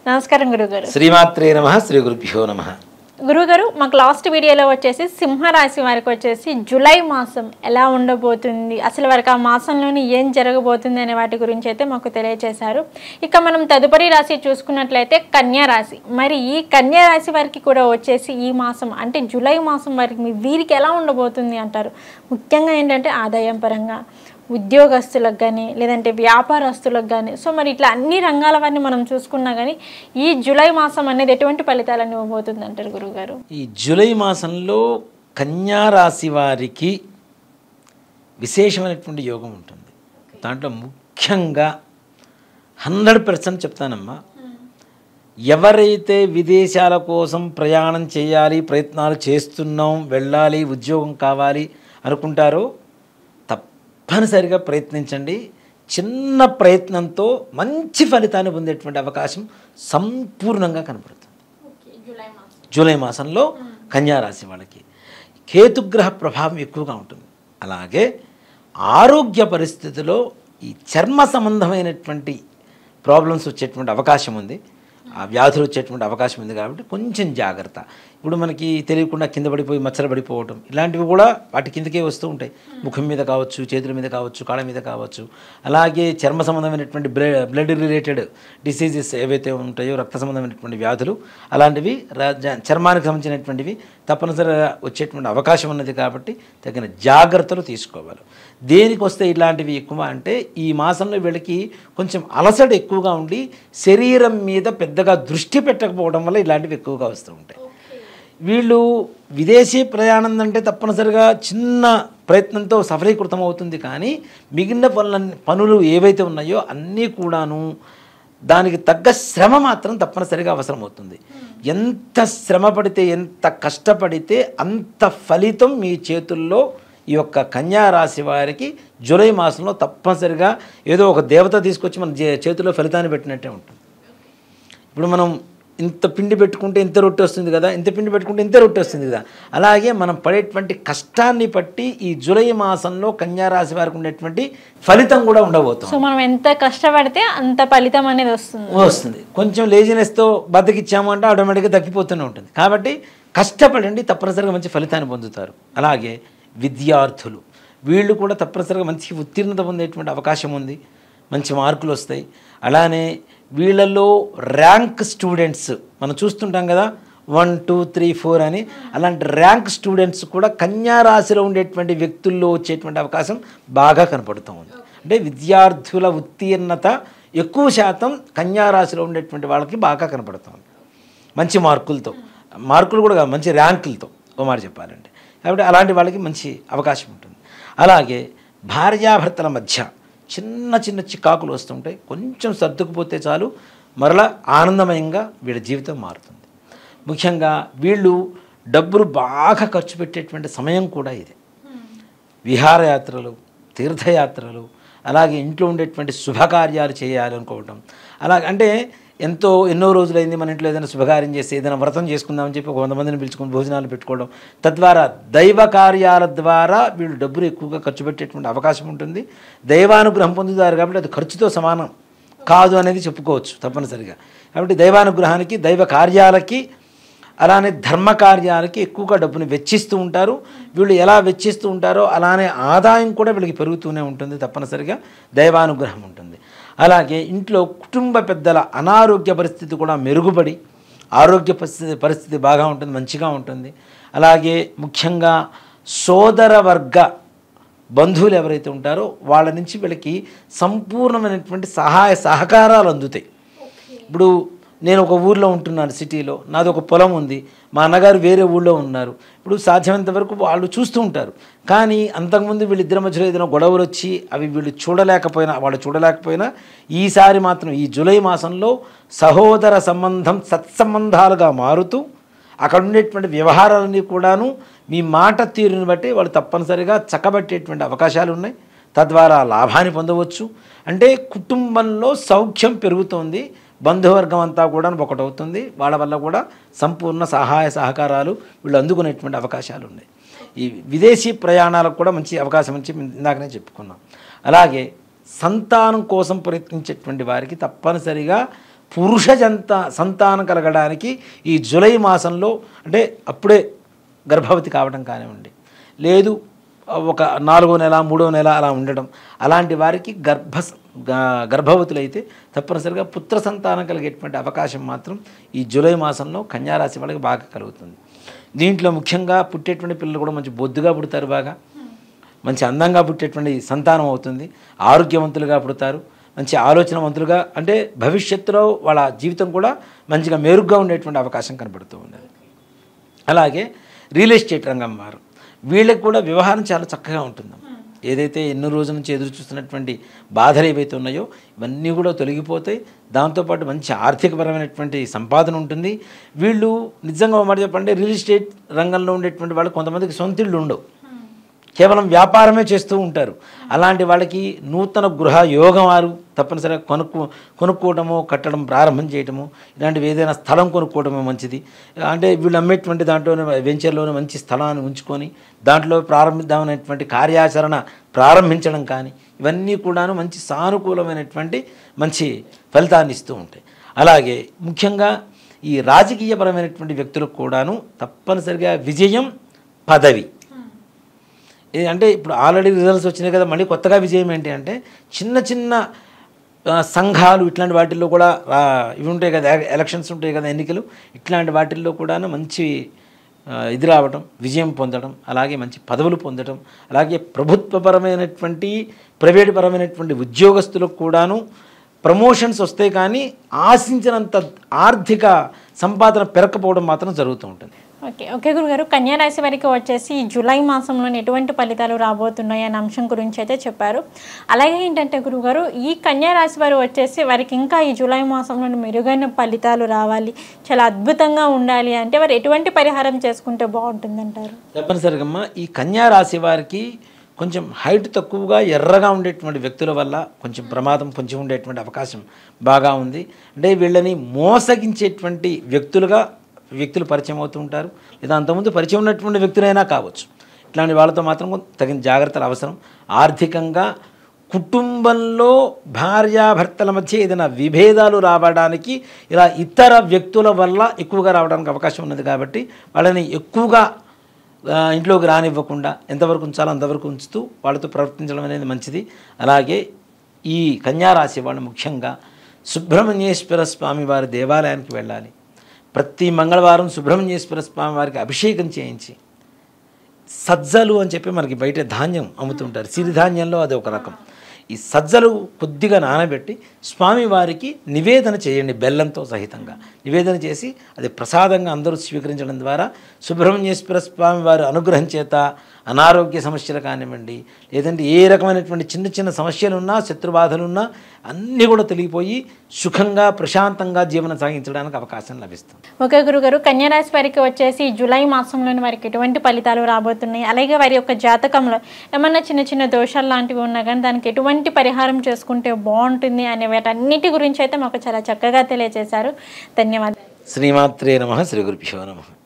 నమస్కారం గురుగారు శ్రీమాత్రే నమ శ్రీ గురుభ్యో నమ గురుగారు మాకు లాస్ట్ వీడియోలో వచ్చేసి సింహరాశి వారికి వచ్చేసి జూలై మాసం ఎలా ఉండబోతుంది అసలు వారికి ఆ మాసంలోని ఏం జరగబోతుంది అనే వాటి గురించి అయితే మాకు తెలియజేశారు ఇక మనం తదుపరి రాశి చూసుకున్నట్లయితే కన్యా రాశి మరి ఈ కన్యా రాశి వారికి కూడా వచ్చేసి ఈ మాసం అంటే జూలై మాసం వారికి మీ- వీరికి ఎలా ఉండబోతుంది అంటారు ముఖ్యంగా ఏంటంటే ఆదాయం పరంగా ఉద్యోగస్తులకు కానీ లేదంటే వ్యాపారస్తులకు కానీ సో మరి ఇట్లా అన్ని రంగాల వారిని మనం చూసుకున్నా కానీ ఈ జూలై మాసం అనేది ఎటువంటి ఫలితాలను ఇవ్వబోతుంది అంటారు గురుగారు ఈ జూలై మాసంలో కన్యా రాశి వారికి విశేషమైనటువంటి యోగం ఉంటుంది దాంట్లో ముఖ్యంగా హండ్రెడ్ పర్సెంట్ చెప్తానమ్మా ఎవరైతే విదేశాల కోసం ప్రయాణం చేయాలి ప్రయత్నాలు చేస్తున్నాం వెళ్ళాలి ఉద్యోగం కావాలి అనుకుంటారో తప్పనిసరిగా ప్రయత్నించండి చిన్న ప్రయత్నంతో మంచి ఫలితాన్ని పొందేటువంటి అవకాశం సంపూర్ణంగా కనపడుతుంది జూలై మాసంలో కన్యా రాశి వాళ్ళకి కేతుగ్రహ ప్రభావం ఎక్కువగా ఉంటుంది అలాగే ఆరోగ్య పరిస్థితిలో ఈ చర్మ సంబంధమైనటువంటి ప్రాబ్లమ్స్ వచ్చేటువంటి అవకాశం ఉంది ఆ వ్యాధులు వచ్చేటువంటి అవకాశం ఉంది కాబట్టి కొంచెం జాగ్రత్త ఇప్పుడు మనకి తెలియకుండా కింద పడిపోయి మచ్చలు పడిపోవటం ఇలాంటివి కూడా వాటి కిందకే వస్తూ ఉంటాయి ముఖం మీద కావచ్చు చేతుల మీద కావచ్చు కాళ్ళ మీద కావచ్చు అలాగే చర్మ సంబంధమైనటువంటి బ్లడ్ బ్లడ్ రిలేటెడ్ డిసీజెస్ ఏవైతే ఉంటాయో రక్త సంబంధమైనటువంటి వ్యాధులు అలాంటివి రా- జ- చర్మానికి సంబంధించినటువంటివి తప్పనిసరిగా వచ్చేటువంటి అవకాశం ఉన్నది కాబట్టి తగిన జాగ్రత్తలు తీసుకోవాలి దేనికి వస్తే ఇలాంటివి ఎక్కువ అంటే ఈ మాసంలో వీళ్ళకి కొంచెం అలసట ఎక్కువగా ఉండి శరీరం మీద పెద్దగా దృష్టి పెట్టకపోవడం వల్ల ఇలాంటివి ఎక్కువగా వస్తూ ఉంటాయి వీళ్ళు విదేశీ ప్రయాణం అంటే తప్పనిసరిగా చిన్న ప్రయత్నంతో సఫలీకృతం అవుతుంది కానీ మిగిలిన పనుల పనులు ఏవైతే ఉన్నాయో అన్నీ కూడాను దానికి తగ్గ శ్రమ మాత్రం తప్పనిసరిగా అవసరం అవుతుంది ఎంత శ్రమ పడితే ఎంత కష్టపడితే అంత ఫలితం మీ చేతుల్లో ఈ యొక్క కన్యా రాశి వారికి జూలై మాసంలో తప్పనిసరిగా ఏదో ఒక దేవత తీసుకొచ్చి మన జే- చేతిలో ఫలితాన్ని పెట్టినట్టే ఉంటుంది ఇప్పుడు మనం ఇంత పిండి పెట్టుకుంటే ఇంత రొట్టె వస్తుంది కదా ఇంత పిండి పెట్టుకుంటే ఇంత రొట్టె వస్తుంది కదా అలాగే మనం పడేటువంటి కష్టాన్ని బట్టి ఈ జూలై మాసంలో కన్యా రాశి వారికి ఉండేటువంటి ఫలితం కూడా ఉండబోతుంది సో మనం ఎంత కష్టపడితే అంత ఫలితం అనేది వస్తుంది వస్తుంది కొంచెం లేజినెస్తో బతికిచ్చాము అంటే ఆటోమేటిక్గా తగ్గిపోతూనే ఉంటుంది కాబట్టి కష్టపడండి తప్పనిసరిగా మంచి ఫలితాన్ని పొందుతారు అలాగే విద్యార్థులు వీళ్ళు కూడా తప్పనిసరిగా మంచి ఉత్తీర్ణత పొందేటువంటి అవకాశం ఉంది మంచి మార్కులు వస్తాయి అలానే వీళ్ళలో ర్యాంక్ స్టూడెంట్స్ మనం చూస్తుంటాం కదా వన్ టూ త్రీ ఫోర్ అని అలాంటి ర్యాంక్ స్టూడెంట్స్ కూడా కన్యా రాశిలో ఉండేటువంటి వ్యక్తుల్లో వచ్చేటువంటి అవకాశం బాగా కనపడుతూ ఉంది అంటే విద్యార్థుల ఉత్తీర్ణత ఎక్కువ శాతం కన్యా రాశిలో ఉండేటువంటి వాళ్ళకి బాగా కనపడుతుంది మంచి మార్కులతో మార్కులు కూడా కాదు, మంచి ర్యాంకులతో ఓ మాట చెప్పాలంటే కాబట్టి అలాంటి వాళ్ళకి మంచి అవకాశం ఉంటుంది అలాగే భార్యాభర్తల మధ్య చిన్న చిన్న చికాకులు వస్తుంటాయి కొంచెం సర్దుకుపోతే చాలు మరలా ఆనందమయంగా వీళ్ళ జీవితం మారుతుంది ముఖ్యంగా వీళ్ళు డబ్బులు బాగా ఖర్చు పెట్టేటువంటి సమయం కూడా ఇదే విహారయాత్రలు తీర్థయాత్రలు అలాగే ఇంట్లో ఉండేటువంటి శుభకార్యాలు చేయాలనుకోవటం అలా అంటే ఎంతో ఎన్నో రోజులైంది మన ఇంట్లో ఏదైనా శుభకార్యం చేసి ఏదైనా వ్రతం చేసుకుందామని చెప్పి ఒక వంద మందిని పిలుచుకొని భోజనాలు పెట్టుకోవడం తద్వారా దైవ కార్యాల ద్వారా వీళ్ళు డబ్బులు ఎక్కువగా ఖర్చు పెట్టేటువంటి అవకాశం ఉంటుంది దైవానుగ్రహం పొందుతారు కాబట్టి అది ఖర్చుతో సమానం కాదు అనేది చెప్పుకోవచ్చు తప్పనిసరిగా కాబట్టి దైవానుగ్రహానికి దైవ కార్యాలకి అలానే ధర్మ కార్యాలకి ఎక్కువగా డబ్బుని వెచ్చిస్తూ ఉంటారు వీళ్ళు ఎలా వెచ్చిస్తూ ఉంటారో అలానే ఆదాయం కూడా వీళ్ళకి పెరుగుతూనే ఉంటుంది తప్పనిసరిగా దైవానుగ్రహం ఉంటుంది అలాగే ఇంట్లో కుటుంబ పెద్దల అనారోగ్య పరిస్థితి కూడా మెరుగుపడి ఆరోగ్య పరిస్థితి పరిస్థితి బాగా ఉంటుంది మంచిగా ఉంటుంది అలాగే ముఖ్యంగా సోదర వర్గ బంధువులు ఎవరైతే ఉంటారో వాళ్ళ నుంచి వీళ్ళకి సంపూర్ణమైనటువంటి సహాయ సహకారాలు అందుతాయి ఇప్పుడు నేను ఒక ఊర్లో ఉంటున్నాను సిటీలో నాది ఒక పొలం ఉంది మా అన్నగారు వేరే ఊళ్ళో ఉన్నారు ఇప్పుడు సాధ్యమైనంత వరకు వాళ్ళు చూస్తూ ఉంటారు కానీ అంతకుముందు వీళ్ళిద్దరి మధ్యలో ఏదైనా గొడవలు వచ్చి అవి వీళ్ళు చూడలేకపోయినా వాళ్ళు చూడలేకపోయినా ఈసారి మాత్రం ఈ జూలై మాసంలో సహోదర సంబంధం సత్సంబంధాలుగా మారుతూ అక్కడ ఉండేటువంటి వ్యవహారాలన్నీ కూడాను మీ మాట తీరుని బట్టి వాళ్ళు తప్పనిసరిగా చక్కబట్టేటువంటి అవకాశాలు ఉన్నాయి తద్వారా లాభాన్ని పొందవచ్చు అంటే కుటుంబంలో సౌఖ్యం పెరుగుతోంది బంధువర్గం అంతా కూడా ఒకటవుతుంది వాళ్ళ వల్ల కూడా సంపూర్ణ సహాయ సహకారాలు వీళ్ళు అందుకునేటువంటి అవకాశాలు ఉన్నాయి ఈ విదేశీ ప్రయాణాలకు కూడా మంచి అవకాశం నుంచి ఇందాకనే చెప్పుకున్నాం అలాగే సంతానం కోసం ప్రయత్నించేటువంటి వారికి తప్పనిసరిగా పురుష జంత సంతానం కలగడానికి ఈ జూలై మాసంలో అంటే అప్పుడే గర్భవతి కావడం కానివ్వండి లేదు ఒక నాలుగో నెల మూడో నెల అలా ఉండడం అలాంటి వారికి గర్భ గ- గర్భవతులైతే తప్పనిసరిగా పుత్ర సంతానం కలిగేటువంటి అవకాశం మాత్రం ఈ జూలై మాసంలో కన్యారాశి వాళ్ళకి బాగా కలుగుతుంది దీంట్లో ముఖ్యంగా పుట్టేటువంటి పిల్లలు కూడా మంచి బొద్దుగా పుడతారు బాగా మంచి అందంగా పుట్టేటువంటి సంతానం అవుతుంది ఆరోగ్యవంతులుగా పుడతారు మంచి ఆలోచనవంతులుగా అంటే భవిష్యత్తులో వాళ్ళ జీవితం కూడా మంచిగా మెరుగ్గా ఉండేటువంటి అవకాశం కనబడుతూ ఉన్నది అలాగే రియల్ ఎస్టేట్ రంగం వారు వీళ్ళకి కూడా వ్యవహారం చాలా చక్కగా ఉంటుంది ఏదైతే ఎన్నో రోజుల నుంచి ఎదురు చూస్తున్నటువంటి బాధలు ఏవైతే ఉన్నాయో ఇవన్నీ కూడా తొలగిపోతాయి దాంతోపాటు మంచి ఆర్థికపరమైనటువంటి సంపాదన ఉంటుంది వీళ్ళు నిజంగా ఒక మాట చెప్పండి రియల్ ఎస్టేట్ రంగంలో ఉండేటువంటి వాళ్ళు కొంతమందికి సొంత ఇళ్ళు ఉండవు కేవలం వ్యాపారమే చేస్తూ ఉంటారు అలాంటి వాళ్ళకి నూతన గృహ యోగం వారు తప్పనిసరిగా కొనుక్కు కొనుక్కోవటము కట్టడం ప్రారంభం చేయటము ఇలాంటివి ఏదైనా స్థలం కొనుక్కోవడమే మంచిది అంటే వీళ్ళు అమ్మేటువంటి దాంట్లోనే వెంచర్లోనే మంచి స్థలాన్ని ఉంచుకొని దాంట్లో ప్రారంభిద్దామనేటువంటి కార్యాచరణ ప్రారంభించడం కానీ ఇవన్నీ కూడాను మంచి సానుకూలమైనటువంటి మంచి ఫలితాన్ని ఇస్తూ ఉంటాయి అలాగే ముఖ్యంగా ఈ రాజకీయపరమైనటువంటి వ్యక్తులకు కూడాను తప్పనిసరిగా విజయం పదవి ఇది అంటే ఇప్పుడు ఆల్రెడీ రిజల్ట్స్ వచ్చినాయి కదా మళ్ళీ కొత్తగా విజయం ఏంటి అంటే చిన్న చిన్న ఆ, సంఘాలు ఇట్లాంటి వాటిల్లో కూడా ఆ, ఇవి ఉంటాయి కదా ఎలక్షన్స్ ఉంటాయి కదా ఎన్నికలు ఇట్లాంటి వాటిల్లో కూడా మంచి ఆ, ఇది రావడం విజయం పొందడం అలాగే మంచి పదవులు పొందడం అలాగే ప్రభుత్వపరమైనటువంటి ప్రైవేటు పరమైనటువంటి ఉద్యోగస్తులకు కూడాను ప్రమోషన్స్ వస్తాయి కానీ ఆశించినంత ఆర్థిక సంపాదన పెరగకపోవడం మాత్రం జరుగుతూ ఉంటుంది ఓకే ఓకే గురుగారు కన్యా రాశి వారికి వచ్చేసి ఈ జూలై మాసంలో ఎటువంటి ఫలితాలు రాబోతున్నాయి అనే అంశం గురించి అయితే చెప్పారు అలాగే ఏంటంటే గురుగారు ఈ కన్యా రాశి వారు వచ్చేసి వారికి ఇంకా ఈ జూలై మాసంలో మెరుగైన ఫలితాలు రావాలి చాలా అద్భుతంగా ఉండాలి అంటే వారు ఎటువంటి పరిహారం చేసుకుంటే బాగుంటుందంటారు తప్పనిసరిగా అమ్మా, ఈ కన్యా రాశి వారికి కొంచెం హైట్ తక్కువగా ఎర్రగా ఉండేటువంటి వ్యక్తుల వల్ల కొంచెం ప్రమాదం కొంచెం ఉండేటువంటి అవకాశం బాగా ఉంది అంటే వీళ్ళని మోసగించేటువంటి వ్యక్తులుగా వ్యక్తులు పరిచయం అవుతూ ఉంటారు లేదా అంతకుముందు పరిచయం ఉన్నటువంటి వ్యక్తులైనా కావచ్చు ఇట్లాంటి వాళ్ళతో మాత్రం కొంత తగిన జాగ్రత్తలు అవసరం ఆర్థికంగా కుటుంబంలో భార్యాభర్తల మధ్య ఏదైనా విభేదాలు రావడానికి ఇలా ఇతర వ్యక్తుల వల్ల ఎక్కువగా రావడానికి అవకాశం ఉన్నది కాబట్టి వాళ్ళని ఎక్కువగా ఆ, ఇంట్లోకి రానివ్వకుండా ఎంతవరకు ఉంచాలో అంతవరకు ఉంచుతూ వాళ్ళతో ప్రవర్తించడం అనేది మంచిది అలాగే ఈ కన్యారాశి వాళ్ళు ముఖ్యంగా సుబ్రహ్మణ్యేశ్వర స్వామి వారి దేవాలయానికి వెళ్ళాలి ప్రతి మంగళవారం సుబ్రహ్మణ్యేశ్వర స్వామి వారికి అభిషేకం చేయించి సజ్జలు అని చెప్పి మనకి బయట ధాన్యం అమ్ముతుంటారు సిరిధాన్యంలో అది ఒక రకం ఈ సజ్జలు కొద్దిగా నానబెట్టి స్వామివారికి నివేదన చేయండి బెల్లంతో సహితంగా నివేదన చేసి అది ప్రసాదంగా అందరూ స్వీకరించడం ద్వారా సుబ్రహ్మణ్యేశ్వర స్వామి వారి అనుగ్రహం చేత అనారోగ్య సమస్యలు కానివ్వండి లేదంటే ఏ రకమైనటువంటి చిన్న చిన్న సమస్యలు ఉన్నా శత్రుబాధలు ఉన్నా అన్నీ కూడా తొలగిపోయి సుఖంగా ప్రశాంతంగా జీవనం సాగించడానికి అవకాశం లభిస్తుంది ఓకే గురుగారు కన్యారాశి వారికి వచ్చేసి ఈ జూలై మాసంలోని వారికి ఎటువంటి ఫలితాలు రాబోతున్నాయి అలాగే వారి యొక్క జాతకంలో ఏమన్నా చిన్న చిన్న దోషాలు లాంటివి ఉన్నా కానీ దానికి ఎటువంటి పరిహారం చేసుకుంటే బాగుంటుంది అనే వాటన్నిటి గురించి అయితే మాకు చాలా చక్కగా తెలియజేశారు ధన్యవాదాలు శ్రీమాత్రే నమ శ్రీ గురుభ్యో నమ